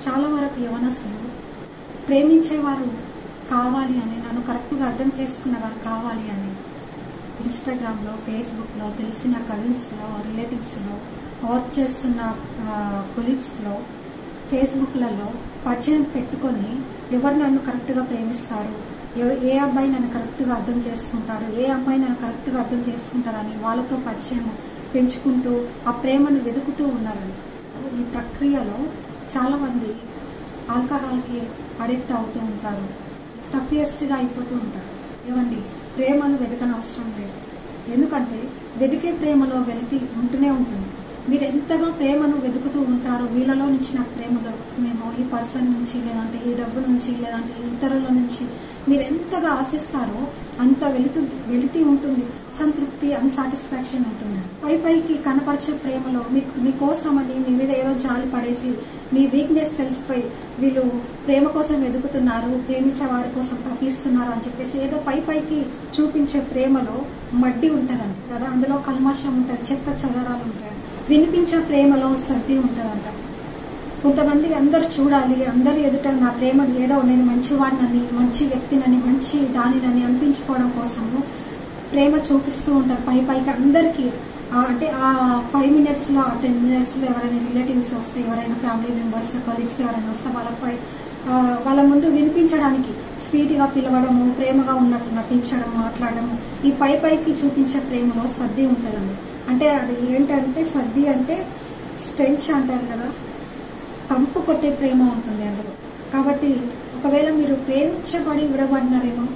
చాలా వరకు యవనస్తులు ప్రేమించేవారు కావాలి అని నన్ను కరెక్ట్గా అర్థం చేసుకునేవారు కావాలి అని ఇన్స్టాగ్రామ్లో ఫేస్బుక్లో తెలిసిన కజిన్స్లో రిలేటివ్స్లో వర్క్ చేస్తున్న కొలీగ్స్లో ఫేస్బుక్లలో పరిచయం పెట్టుకొని ఎవరు నన్ను కరెక్ట్గా ప్రేమిస్తారు ఎవ- ఏ అబ్బాయి నన్ను కరెక్ట్గా అర్థం చేసుకుంటారు ఏ అమ్మాయి నన్ను కరెక్ట్గా అర్థం చేసుకుంటారని వాళ్ళతో పరిచయం పెంచుకుంటూ ఆ ప్రేమను వెతుకుతూ ఉన్నారండి ఈ ప్రక్రియలో చాలామంది ఆల్కహాల్కి అడిక్ట్ అవుతూ ఉంటారు టఫియెస్ట్గా అయిపోతూ ఉంటారు ఏమండి ప్రేమను వెతకనవసరం లేదు ఎందుకంటే వెతికే ప్రేమలో వెలితి ఉంటూనే ఉంటుంది మీరు ఎంతగా ప్రేమను వెతుకుతూ ఉంటారో వీళ్ళలో నుంచి నాకు ప్రేమ దొరుకుతుందేమో ఈ పర్సన్ నుంచి లేదంటే ఈ డబ్బు నుంచి లేదంటే ఈ ఇతరుల నుంచి మీరు ఎంతగా ఆశిస్తారో అంత వెళుతు వెలితి ఉంటుంది సంతృప్తి అన్సాటిస్ఫాక్షన్ ఉంటుంది పై పైకి కనపరిచే ప్రేమలో మీకు మీకోసమని మీ మీద ఏదో జాలి పడేసి మీ వీక్నెస్ తెలిసిపోయి వీళ్ళు ప్రేమ కోసం వెతుకుతున్నారు ప్రేమించే వారి కోసం తప్పిస్తున్నారు అని చెప్పేసి ఏదో పై పైకి చూపించే ప్రేమలో మడ్డి ఉంటుందంట కదా అందులో కల్మషం ఉంటుంది చెత్త చెదరాలు ఉంటాయి వినిపించే ప్రేమలో సర్ది ఉంటుందంట కొంతమంది అందరు చూడాలి అందరు ఎదుట నా ప్రేమ ఏదో నేను మంచివాడినని మంచి వ్యక్తినని మంచి దానినని అనిపించుకోవడం కోసము ప్రేమ చూపిస్తూ ఉంటారు పై పైకి అందరికీ ఆ అంటే ఆ ఫైవ్ మినిట్స్ లో ఆ టెన్ మినిట్స్ లో ఎవరైనా రిలేటివ్స్ వస్తే ఎవరైనా ఫ్యామిలీ మెంబర్స్ కలీగ్స్ ఎవరైనా వస్తే వాళ్ళపై ఆ, వాళ్ళ ముందు వినిపించడానికి స్వీట్ గా పిలవడము ప్రేమగా ఉన్నట్టు నటించడం మాట్లాడము ఈ పై పైకి చూపించే ప్రేమలో సర్ది ఉంటుందండి అంటే అది ఏంటంటే సర్ది అంటే స్టెంచ్ అంటారు కదా కంపు కొట్టే ప్రేమ ఉంటుంది అందులో కాబట్టి ఒకవేళ మీరు ప్రేమించబడి విడబడినారేమో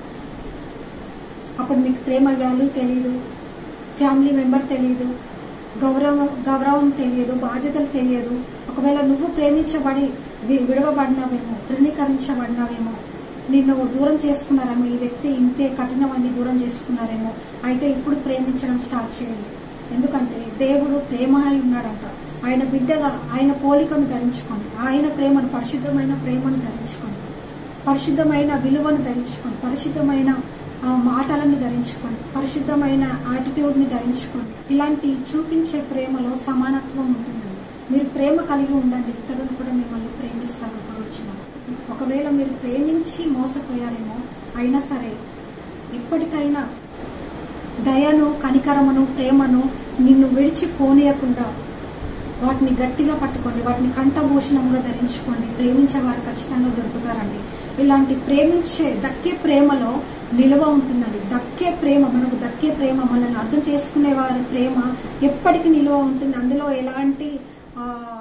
అప్పుడు మీకు ప్రేమ వాల్యూ తెలియదు ఫ్యామిలీ మెంబర్ తెలియదు గౌరవం గౌరవం తెలియదు బాధ్యతలు తెలియదు ఒకవేళ నువ్వు ప్రేమించబడి వి- విడవబడినావేమో తృణీకరించబడినావేమో నిన్ను దూరం చేసుకున్నారేమో ఈ వ్యక్తి ఇంతే కఠినమని దూరం చేసుకున్నారేమో అయితే ఇప్పుడు ప్రేమించడం స్టార్ట్ చేయండి ఎందుకంటే దేవుడు ప్రేమ అయి ఉన్నాడంట ఆయన బిడ్డగా ఆయన పోలికను ధరించుకోండి ఆయన ప్రేమను పరిశుద్ధమైన ప్రేమను ధరించుకోండి పరిశుద్ధమైన విలువను ధరించుకోండి పరిశుద్ధమైన ఆ, మాటలను ధరించుకోండి పరిశుద్ధమైన యాటిట్యూడ్ని ధరించుకోండి ఇలాంటి చూపించే ప్రేమలో సమానత్వం ఉంటుందండి మీరు ప్రేమ కలిగి ఉండండి ఇతరులు కూడా మిమ్మల్ని ప్రేమిస్తారు ఒక రోజున ఒకవేళ మీరు ప్రేమించి మోసపోయారేమో అయినా సరే ఇప్పటికైనా దయను కనికరమును ప్రేమను నిన్ను విడిచి పోనీయకుండా వాటిని గట్టిగా పట్టుకోండి వాటిని కంఠభూషణంగా ధరించుకోండి ప్రేమించే వారు ఖచ్చితంగా దొరుకుతారండి ఇలాంటి ప్రేమించే దక్కే ప్రేమలో నిలువ ఉంటుందండి దక్కే ప్రేమ మనకు దక్కే ప్రేమ మనల్ని అర్థం చేసుకునే వారి ప్రేమ ఎప్పటికీ నిలువ ఉంటుంది అందులో ఎలాంటి ఆ,